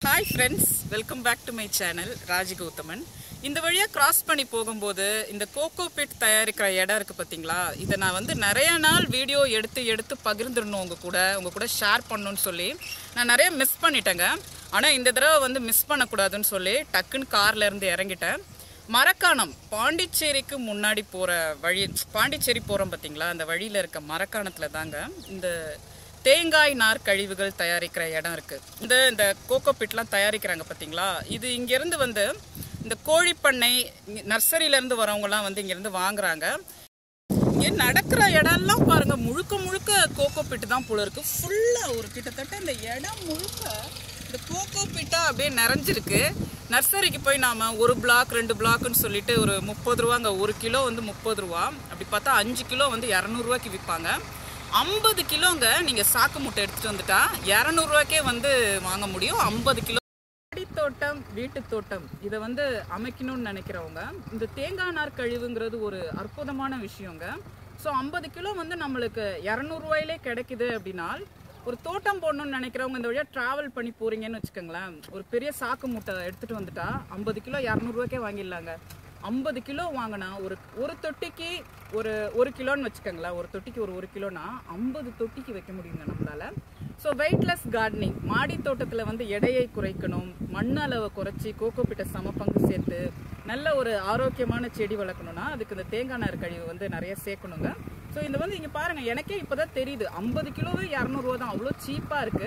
Hi friends welcome back to my channel Raji Gauthaman இந்த வழியாக cross பண்ணி போகும்போது இந்த கோகோ பிட் தயாரிக்கிற இடம் இருக்குது பார்த்தீங்களா இதை நான் வந்து நிறைய நாள் வீடியோ எடுத்து எடுத்து பகிர்ந்துடணும் உங்கள் கூட உங்கள் கூட ஷேர் பண்ணணும்னு சொல்லி நான் நிறைய மிஸ் பண்ணிட்டேங்க ஆனால் இந்த தடவை வந்து மிஸ் பண்ணக்கூடாதுன்னு சொல்லி டக்குன்னு கார்ல இருந்து இறங்கிட்டேன் மரக்காணம் பாண்டிச்சேரிக்கு முன்னாடி போகிற வழி பாண்டிச்சேரி போகிறோம் பார்த்தீங்களா அந்த வழியில் இருக்க மரக்காணத்தில் தாங்க இந்த தேங்காய் நார் கழிவுகள் தயாரிக்கிற இடம் இருக்கு இந்த இந்த கோகோ பிட்லாம் தயாரிக்கிறாங்க பார்த்தீங்களா இது இங்கேருந்து வந்து இந்த கோழிப்பண்ணை இங்க நர்சரியில இருந்து வரவங்கலாம் வந்து இங்கேருந்து வாங்குறாங்க இங்கே நடக்கிற இடம்லாம் பாருங்க முழுக்க முழுக்க கோகோ பிட்டு தான் போல இருக்கு ஃபுல்லா ஒரு கிட்டத்தட்ட இந்த இடம் முழுக்க இந்த கோகோ பிட்டா அப்படியே நிறைஞ்சிருக்கு நர்சரிக்கு போய் நாம ஒரு பிளாக் ரெண்டு பிளாக்னு சொல்லிட்டு ஒரு முப்பது ரூபாங்க ஒரு கிலோ வந்து முப்பது ரூபா அப்படி பார்த்தா அஞ்சு கிலோ வந்து இரநூறுவாய்க்கு விற்பாங்க ஐம்பது கிலோங்க நீங்கள் சாக்கு மூட்டை எடுத்துகிட்டு வந்துட்டா இரநூறுவாக்கே வந்து வாங்க முடியும் ஐம்பது கிலோ மாடி தோட்டம் வீட்டு தோட்டம் இதை வந்து அமைக்கணும்னு நினைக்கிறவங்க இந்த தேங்காய் நார் கழிவுங்கிறது ஒரு அற்புதமான விஷயங்க ஸோ ஐம்பது கிலோ வந்து நம்மளுக்கு இரநூறுவாயிலே கிடைக்குது அப்படின்னா ஒரு தோட்டம் போடணும்னு நினைக்கிறவங்க இந்த வழியாக ட்ராவல் பண்ணி போறீங்கன்னு வச்சுக்கோங்களேன் ஒரு பெரிய சாக்கு மூட்டை எடுத்துகிட்டு வந்துட்டா ஐம்பது கிலோ இரநூறுவாக்கே வாங்கிடலாங்க ஐம்பது கிலோ வாங்கினா ஒரு ஒரு தொட்டிக்கு ஒரு ஒரு கிலோன்னு வச்சுக்கோங்களேன் ஒரு தொட்டிக்கு ஒரு ஒரு கிலோனா ஐம்பது தொட்டிக்கு வைக்க முடியுங்க நம்மளால ஸோ வெயிட்லெஸ் கார்டனிங் மாடி தோட்டத்தில் வந்து எடையை குறைக்கணும் மண் அளவை குறைச்சி கோகோ பிட்டை சம பங்கு சேர்த்து நல்ல ஒரு ஆரோக்கியமான செடி வளர்க்கணும்னா அதுக்கு இந்த தேங்காய் நார் கழிவு வந்து நிறைய சேர்க்கணுங்க ஸோ இந்த வந்து இங்கே பாருங்க எனக்கே இப்போதான் தெரியுது ஐம்பது கிலோவே இரநூறுவா தான் அவ்வளோ சீப்பாக இருக்கு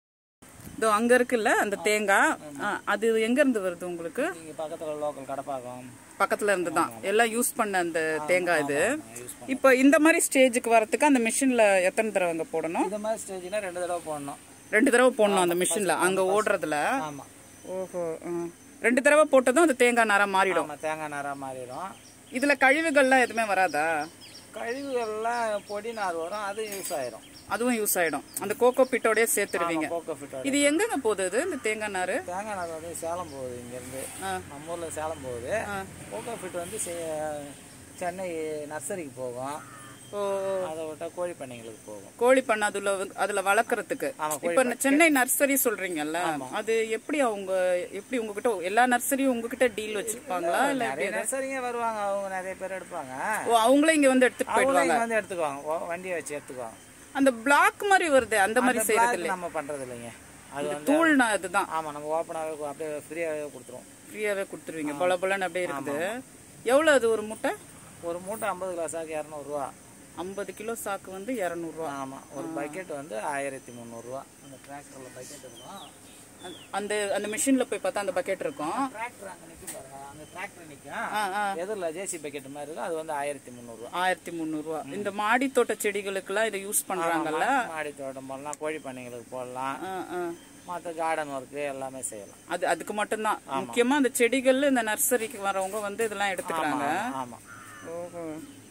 இதோ அங்கே இருக்குல்ல அந்த தேங்காய் ஆ, அது எங்கேருந்து வருது உங்களுக்கு இங்கே பக்கத்தில் லோக்கல் கடப்பாக்கம் பக்கத்துல இருந்து தான் எல்லாம் யூஸ் பண்ண அந்த தேங்காய் இது இப்போ இந்த மாதிரி ஸ்டேஜுக்கு வரதுக்கு அந்த மிஷின்ல எத்தனை தடவைங்க போடணும் இந்த மாதிரி ஸ்டேஜ்னா ரெண்டு தடவை போடணும் ரெண்டு தடவை போடணும் அந்த மிஷின்ல அங்க ஓடுறதுல ஆமாம் ஓஹோ ஆ. ரெண்டு தடவை போட்டதும் அது தேங்காய் நாரா மாறிடும் ஆமாம் தேங்காய் நாராக மாறிடும் இதுல கழிவுகள்லாம் எதுவுமே வராதா கழிவுகள்லாம் பொடி நார் வரும் அது யூஸ் ஆயிரும் அதுவும் யூஸ் ஆயிடும் அந்த கோகோ பிட்டோடய சேர்த்துடுவீங்க கோகோ ஃபிட்டோட இது எங்கங்க போகுது இது இந்த தேங்காய் நாறு தேங்காய் நார் வந்து சேலம் போகுது இங்கேருந்து ஆ. நம்ம ஊரில் சேலம் போகுது கோகோ ஃபிட் வந்து செ- சென்னை நர்சரிக்கு போகும் ஓ அதை விட்டா கோழி பண்ணைங்களுக்கு போகும் கோழி பண்ண அதுல வந்து- அதுல வளர்க்கறதுக்கு ஆமா, இப்ப சென்னை நர்சரி சொல்றீங்கல்ல அது எப்படி அவங்க எப்படி உங்ககிட்ட எல்லா நர்சரியும் உங்ககிட்ட டீல் வச்சிருப்பாங்களா இல்ல நிறைய நர்சரிங்க வருவாங்க அவங்க நிறைய பேர் எடுப்பாங்க ஓ அவங்களே இங்க வந்து எடுத்துட்டு அவங்களும் போயிடுவாங்க இங்க வந்து எடுத்துக்குவாங்க ஓ, வண்டியை வச்சு எடுத்துக்குவாங்க அந்த பிளாக் மாதிரி வருது அந்த மாதிரி அந்த செய்யறது black நம்ம பண்றது இல்லைங்க அது வந்து தூள்னா அதுதான் ஆமா நம்ம ஓப்பனாகவே அப்படியே ஃப்ரீயாகவே கொடுத்துருவோம் ஃப்ரீயாவே கொடுத்துருவீங்க பொல பொலன்னு அப்படியே இருக்குது எவ்வளவு அது ஒரு முட்டை ஒரு மூட்டை ஐம்பது கிளாஸாக்கு இரநூறுவா ஐம்பது கிலோ சாக்கு வந்து இரநூறுவா ஆமாம் ஒரு பக்கெட் வந்து ஆயிரத்தி முந்நூறுரூவா அந்த டிராக்டரில் பக்கெட் இருக்கும் அந்த அந்த மிஷின்ல போய் பார்த்தா அந்த பக்கெட் இருக்கும் டிராக்டர் அங்கே நிற்கும் பாருங்க அந்த டிராக்டர் ஆ, நிற்கும் ஆ. எதிரில் ஜேசி பக்கெட் மாதிரி இருக்கும் அது வந்து ஆயிரத்தி முந்நூறுரூவா ஆயிரத்தி முந்நூறுவா இந்த மாடி தோட்ட செடிகளுக்கெல்லாம் இதை யூஸ் பண்றாங்கல்ல மாடி தோட்டம் போடலாம் கோழி பண்ணைங்களுக்கு போடலாம் ஆ, ஆ. மற்ற கார்டன் ஒர்க்கு எல்லாமே செய்யலாம் அது அதுக்கு மட்டும்தான் முக்கியமா அந்த செடிகள் இந்த நர்சரிக்கு வரவங்க வந்து இதெல்லாம் எடுத்துக்கிறாங்க ஆமாம் ஓஹோ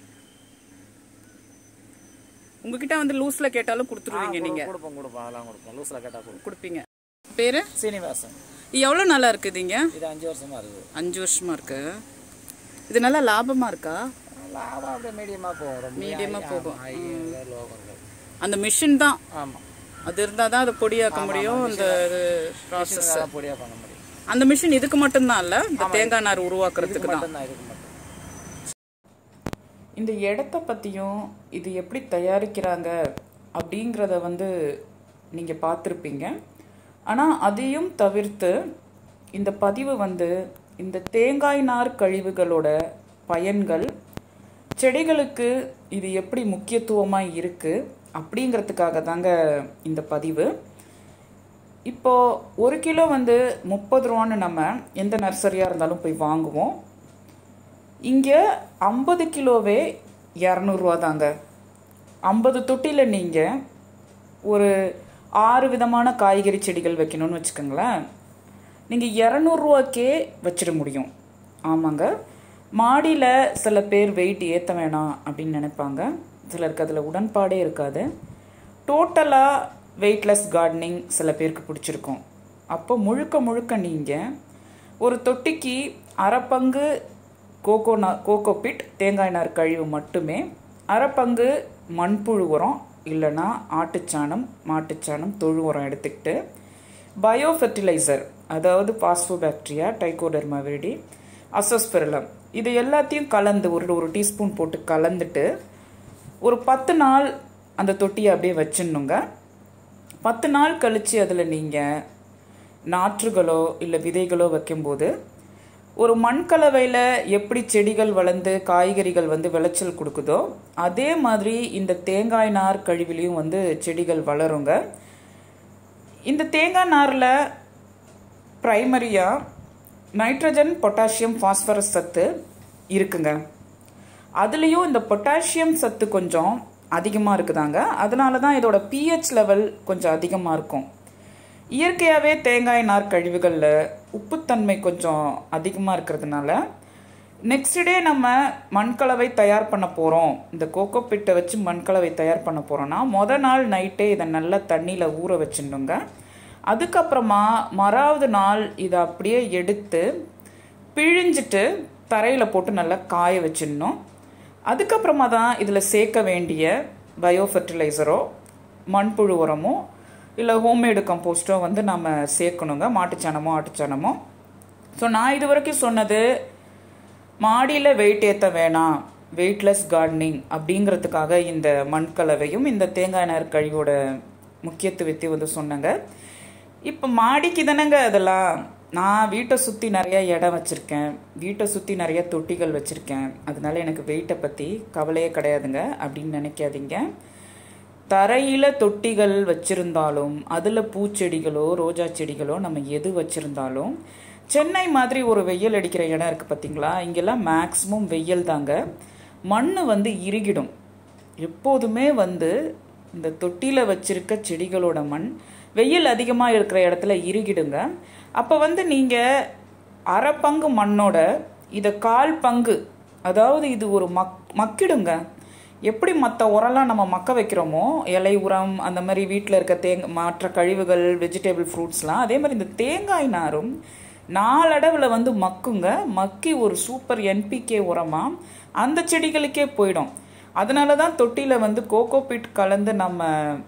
உங்ககிட்ட வந்து லூஸ்ல கேட்டாலும் கொடுத்துருவீங்க நீங்க கொடுப்போம் கொடுப்போம் அதெல்லாம் கொடுப்போம் லூஸில் கேட்டால் கொடுப்போம் கொடுப்பீங்க பேரு சீனிவாசன் இது எவ்வளவு நல்லா இருக்குதுங்க இது அஞ்சு வருஷமா இருக்குது அஞ்சு வருஷமா இருக்கு இது நல்லா லாபமா இருக்கா லாபம் அப்படியே மீடியமாக போகும் ரொம்ப மீடியமா போகும் லோ பண்ணுறது அந்த மிஷின் தான் ஆமாம் அது இருந்தால் தான் அதை பொடியாக்க முடியும் அந்த ப்ராசஸ் பொடியாக பண்ண முடியும் அந்த மிஷின் இதுக்கு மட்டும்தான் இல்ல இந்த தேங்காய் நார் உருவாக்குறதுக்கு தான் மட்டும்தான் இதுக்கு மட்டும் இந்த இடத்த பற்றியும் இது எப்படி தயாரிக்கிறாங்க அப்படிங்கிறத வந்து நீங்கள் பார்த்துருப்பீங்க ஆனால் அதையும் தவிர்த்து இந்த பதிவு வந்து இந்த தேங்காய் நார் கழிவுகளோட பயன்கள் செடிகளுக்கு இது எப்படி முக்கியத்துவமாக இருக்குது அப்படிங்கிறதுக்காக தாங்க இந்த பதிவு இப்போ ஒரு கிலோ வந்து முப்பது ரூபான்னு நம்ம எந்த நர்சரியாக இருந்தாலும் போய் வாங்குவோம் இங்கே ஐம்பது கிலோவே இரநூறுவா தாங்க ஐம்பது தொட்டியில் நீங்கள் ஒரு ஆறு விதமான காய்கறி செடிகள் வைக்கணும்னு வச்சுக்கோங்களேன் நீங்கள் இரநூறுவாக்கே வச்சிட முடியும் ஆமாங்க மாடியில் சில பேர் வெயிட் ஏற்ற வேணாம் அப்படின்னு நினைப்பாங்க சிலருக்கு அதில் உடன்பாடே இருக்காது டோட்டலாக வெயிட்லெஸ் கார்டனிங் சில பேருக்கு பிடிச்சிருக்கும் அப்போ முழுக்க முழுக்க நீங்கள் ஒரு தொட்டிக்கு அரை பங்கு கோகோ நா கோகோ பிட் தேங்காய் நார் கழிவு மட்டுமே அரை பங்கு மண்புழு உரம் இல்லைன்னா ஆட்டுச்சாணம் மாட்டுச்சாணம் தொழு உரம் எடுத்துக்கிட்டு பயோ ஃபெர்டிலைசர் அதாவது பாஸ்போபாக்டீரியா டைகோடர்மா விரிடி அசோஸ்பெரலம் இது எல்லாத்தையும் கலந்து ஒரு ஒரு டீஸ்பூன் போட்டு கலந்துட்டு ஒரு பத்து நாள் அந்த தொட்டியை அப்படியே வச்சிடணுங்க பத்து நாள் கழித்து அதில் நீங்கள் நாற்றுகளோ இல்லை விதைகளோ வைக்கும்போது ஒரு மண்கலவையில் எப்படி செடிகள் வளர்ந்து காய்கறிகள் வந்து விளைச்சல் கொடுக்குதோ அதே மாதிரி இந்த தேங்காய் நார் கழிவுலையும் வந்து செடிகள் வளருங்க இந்த தேங்காய் நாரில் ப்ரைமரியாக நைட்ரஜன் பொட்டாசியம் ஃபாஸ்பரஸ் சத்து இருக்குங்க அதுலேயும் இந்த பொட்டாசியம் சத்து கொஞ்சம் அதிகமாக இருக்குதாங்க அதனால தான் இதோட பிஹெச் லெவல் கொஞ்சம் அதிகமாக இருக்கும் இயற்கையாகவே தேங்காய் நார் கழிவுகளில் உப்புத்தன்மை கொஞ்சம் அதிகமாக இருக்கிறதுனால நெக்ஸ்ட் டே நம்ம மண்கலவை தயார் பண்ண போகிறோம் இந்த கோகோ பிட்டை வச்சு மண்கலவை தயார் பண்ண போகிறோன்னா மொத நாள் நைட்டே இதை நல்லா தண்ணியில் ஊற வச்சிடணுங்க அதுக்கப்புறமா மறாவது நாள் இதை அப்படியே எடுத்து பிழிஞ்சிட்டு தரையில் போட்டு நல்லா காய வச்சிடணும் அதுக்கப்புறமா தான் இதில் சேர்க்க வேண்டிய பயோ ஃபெர்டிலைசரோ மண்புழு உரமோ இல்லை ஹோம்மேடு கம்போஸ்ட்டோ வந்து நம்ம சேர்க்கணுங்க மாட்டுச்சாணமோ ஆட்டுச்சாணமோ ஸோ நான் இது வரைக்கும் சொன்னது மாடியில் வெயிட் ஏற்ற வேணாம் வெயிட்லெஸ் கார்டனிங் அப்படிங்கிறதுக்காக இந்த மண்கலவையும் இந்த தேங்காய் நார் கழிவோட முக்கியத்துவத்தையும் வந்து சொன்னேங்க இப்போ மாடிக்கு தானேங்க அதெல்லாம் நான் வீட்டை சுற்றி நிறைய இடம் வச்சுருக்கேன் வீட்டை சுற்றி நிறைய தொட்டிகள் வச்சுருக்கேன் அதனால எனக்கு வெயிட்டை பற்றி கவலையே கிடையாதுங்க அப்படின்னு நினைக்காதீங்க தரையில் தொட்டிகள் வச்சுருந்தாலும் அதில் பூச்செடிகளோ ரோஜா செடிகளோ நம்ம எது வச்சுருந்தாலும் சென்னை மாதிரி ஒரு வெயில் அடிக்கிற இடம் இருக்குது பார்த்தீங்களா இங்கெல்லாம் மேக்ஸிமம் வெயில் தாங்க மண் வந்து இறுகிடும் எப்போதுமே வந்து இந்த தொட்டியில் வச்சிருக்க செடிகளோட மண் வெயில் அதிகமாக இருக்கிற இடத்துல இறுகிடுங்க அப்போ வந்து நீங்கள் அரை பங்கு மண்ணோட இதை கால் பங்கு அதாவது இது ஒரு மக் மக்கிடுங்க எப்படி மற்ற உரம்லாம் நம்ம மக்க வைக்கிறோமோ இலை உரம் அந்த மாதிரி வீட்டில் இருக்க தேங்க மற்ற கழிவுகள் வெஜிடபிள் ஃப்ரூட்ஸ்லாம் அதே மாதிரி இந்த தேங்காய் நாரும் நாளடைவில் வந்து மக்குங்க மக்கி ஒரு சூப்பர் என்பிகே உரமாக அந்த செடிகளுக்கே போயிடும் அதனால தான் தொட்டியில் வந்து கோகோ பீட் கலந்து நம்ம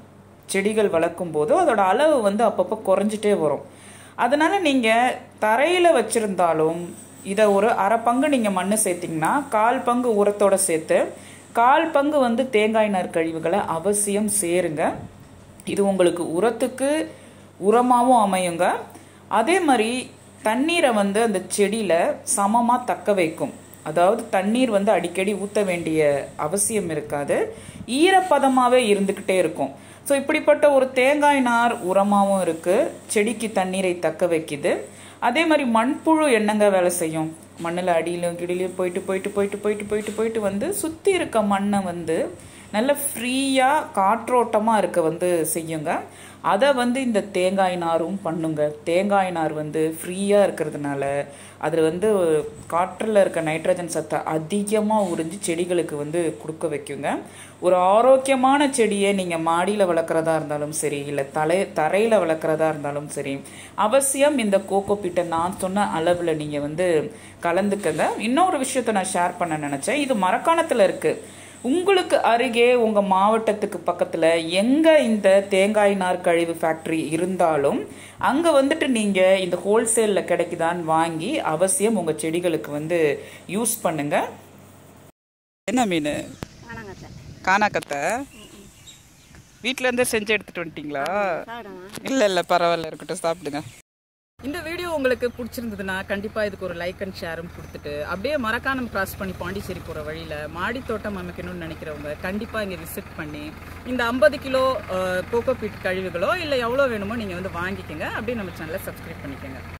செடிகள் வளர்க்கும் போது அதோட அளவு வந்து அப்பப்போ குறைஞ்சிட்டே வரும் அதனால நீங்கள் தரையில் வச்சுருந்தாலும் இதை ஒரு அரை பங்கு நீங்கள் மண் சேர்த்திங்கன்னா கால் பங்கு உரத்தோட சேர்த்து கால் பங்கு வந்து தேங்காய் நார் கழிவுகளை அவசியம் சேருங்க இது உங்களுக்கு உரத்துக்கு உரமாகவும் அமையுங்க அதே மாதிரி தண்ணீரை வந்து அந்த செடியில் சமமாக தக்க வைக்கும் அதாவது தண்ணீர் வந்து அடிக்கடி ஊற்ற வேண்டிய அவசியம் இருக்காது ஈரப்பதமாகவே இருந்துக்கிட்டே இருக்கும் ஸோ இப்படிப்பட்ட ஒரு தேங்காய் நார் உரமாகவும் இருக்குது செடிக்கு தண்ணீரை தக்க வைக்குது அதே மாதிரி மண்புழு என்னங்க வேலை செய்யும் மண்ணில் அடியிலும் கிடிலையும் போயிட்டு போயிட்டு போயிட்டு போயிட்டு போயிட்டு போயிட்டு வந்து சுற்றி இருக்க மண்ணை வந்து நல்ல ஃப்ரீயாக காற்றோட்டமாக இருக்க வந்து செய்யுங்க அதை வந்து இந்த தேங்காய் நாரும் பண்ணுங்க தேங்காய் நார் வந்து ஃப்ரீயாக இருக்கிறதுனால அதில் வந்து காற்றில் இருக்க நைட்ரஜன் சத்தை அதிகமாக உறிஞ்சி செடிகளுக்கு வந்து கொடுக்க வைக்குங்க ஒரு ஆரோக்கியமான செடியை நீங்கள் மாடியில் வளர்க்குறதா இருந்தாலும் சரி இல்லை தலை தரையில் வளர்க்குறதா இருந்தாலும் சரி அவசியம் இந்த கோகோ பீட்டை நான் சொன்ன அளவில் நீங்கள் வந்து கலந்துக்கங்க இன்னொரு விஷயத்த நான் ஷேர் பண்ண நினச்சேன் இது மரக்காணத்தில் இருக்குது உங்களுக்கு அருகே உங்கள் மாவட்டத்துக்கு பக்கத்தில் எங்கே இந்த தேங்காய் நார் கழிவு ஃபேக்ட்ரி இருந்தாலும் அங்கே வந்துட்டு நீங்கள் இந்த ஹோல்சேலில் கிடைக்குதான்னு வாங்கி அவசியம் உங்கள் செடிகளுக்கு வந்து யூஸ் பண்ணுங்க என்ன மீன் காணாங்கத்தை காணாக்கத்தை வீட்டிலேருந்தே செஞ்சு எடுத்துகிட்டு வந்துட்டீங்களா சாப்பிடுமா இல்லை இல்லை பரவாயில்ல இருக்கட்டும் சாப்பிடுங்க இந்த வீடியோ உங்களுக்கு பிடிச்சிருந்ததுன்னா கண்டிப்பாக இதுக்கு ஒரு லைக் அண்ட் ஷேரும் கொடுத்துட்டு அப்படியே மரக்காணம் கிராஸ் பண்ணி பாண்டிச்சேரி போகிற வழியில் மாடி தோட்டம் அமைக்கணும்னு நினைக்கிறவங்க கண்டிப்பாக இங்கே விசிட் பண்ணி இந்த ஐம்பது கிலோ கோகோ பீட் கழிவுகளோ இல்லை எவ்வளோ வேணுமோ நீங்கள் வந்து வாங்கிக்கோங்க அப்படியே நம்ம சேனலை சப்ஸ்கிரைப் பண்ணிக்கோங்க